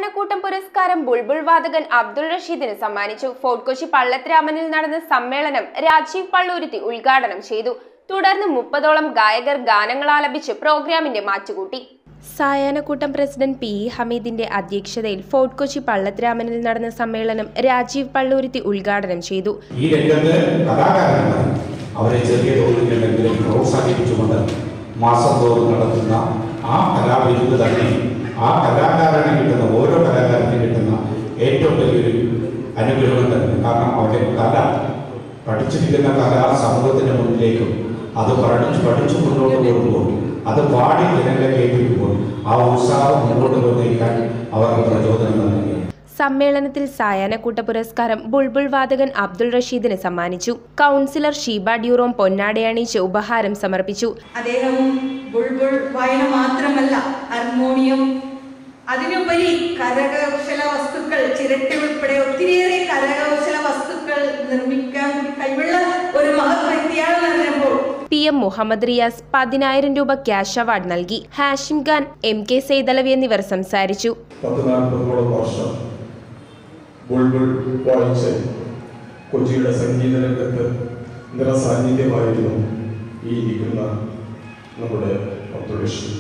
സായാഹ്നക്കൂട്ടം പുരസ്കാരം ബുൾബുൾ വാദകൻ അബ്ദുൾ റഷീദിന് സമ്മാനിച്ചു ഫോർട്ട് കൊച്ചി പള്ളത്രാമനിൽ നടന്ന സമ്മേളനം രാജീവ് പള്ളൂരുത്തി ഉദ്ഘാടനം ചെയ്തു തുടർന്ന് മുപ്പതോളം ഗായകർ ഗാനങ്ങൾ ആലപിച്ച് പ്രോഗ്രാമിന്റെ മാറ്റുകൂട്ടി സായാഹ്നക്കൂട്ടം പ്രസിഡന്റ് പി ഇ ഹമീദിന്റെ അധ്യക്ഷതയിൽ ഫോർട്ട് കൊച്ചി പള്ളത്രാമനിൽ നടന്ന സമ്മേളനം രാജീവ് പള്ളൂരുത്തി ഉദ്ഘാടനം ചെയ്തു ഈ രംഗത്ത് കലാകാരന്മാർ അവരെ ചെറിയ തോതിലുണ്ടെങ്കിലും പ്രോത്സാഹിപ്പിച്ചുകൊണ്ട് മാസം തോറും നടത്തുന്ന ആ കലാവിരുത് തന്നെ ആ കലാകാരന് കിട്ടുന്ന ഓരോ കലാകാരനും കിട്ടുന്ന ഏറ്റവും വലിയൊരു അനുഗ്രഹം തന്നെ കാരണം അവരുടെ കല പഠിച്ചിരിക്കുന്ന കല സമൂഹത്തിന് മുന്നിലേക്കും അത് പഠിച്ച് പഠിച്ചു മുന്നോട്ട് പോകുമ്പോൾ അത് പാടി ജനങ്ങളെ കേൾപ്പിക്കുമ്പോൾ ആ ഉത്സാഹം മുന്നോട്ട് കൊണ്ടിരിക്കാൻ അവർക്ക് പ്രചോദനം നൽകുകയാണ് സമ്മേളനത്തിൽ സായാഹ്നക്കൂട്ട പുരസ്കാരം ബുൾബുൾ വാദകൻ അബ്ദുൾ റഷീദിന് സമ്മാനിച്ചു കൗൺസിലർ ഷീബ ഡ്യൂറോം പൊന്നാടയണിയിച്ച് ഉപഹാരം സമർപ്പിച്ചു അദ്ദേഹവും ബുൾബുൾ വായന മാത്രമല്ല ഹാർമോണിയം അതിനുപരി കരകൗശല വസ്തുക്കൾ ചിരട്ട ഉൾപ്പെടെ ഒത്തിരിയേറെ കരകൗശല വസ്തുക്കൾ നിർമ്മിക്കാൻ കൂടി കഴിവുള്ള ഒരു മഹത് വ്യക്തിയാണെന്ന് അറിയുമ്പോൾ പി എം മുഹമ്മദ് റിയാസ് പതിനായിരം രൂപ ക്യാഷ് അവാർഡ് നൽകി ഹാഷിം ഖാൻ എം കെ സൈതലവി എന്നിവർ സംസാരിച്ചു പത്ത് നാൽപ്പതോളം വർഷം ബുൾബുൾ വായിച്ച് കൊച്ചിയുടെ സംഗീത രംഗത്ത് നിറസാന്നിധ്യമായിരുന്നു ഈ ഇരിക്കുന്ന നമ്മുടെ Abdul Rasheed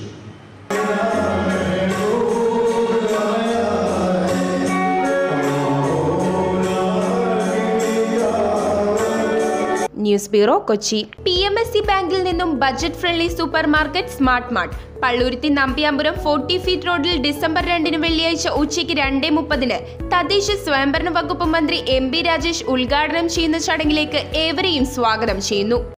news bureau Kochi P M S C ബാങ്കിൽ നിന്നും budget friendly super market smart mart Palluruthy Nambiyampuram forty feet റോഡിൽ ഡിസംബർ രണ്ടിന് വെള്ളിയാഴ്ച ഉച്ചയ്ക്ക് രണ്ടേ മുപ്പതിന് തദ്ദേശ സ്വയംഭരണ വകുപ്പ് മന്ത്രി എം ബി രാജേഷ് ഉദ്ഘാടനം ചെയ്യുന്ന ചടങ്ങിലേക്ക് ഏവരെയും സ്വാഗതം ചെയ്യുന്നു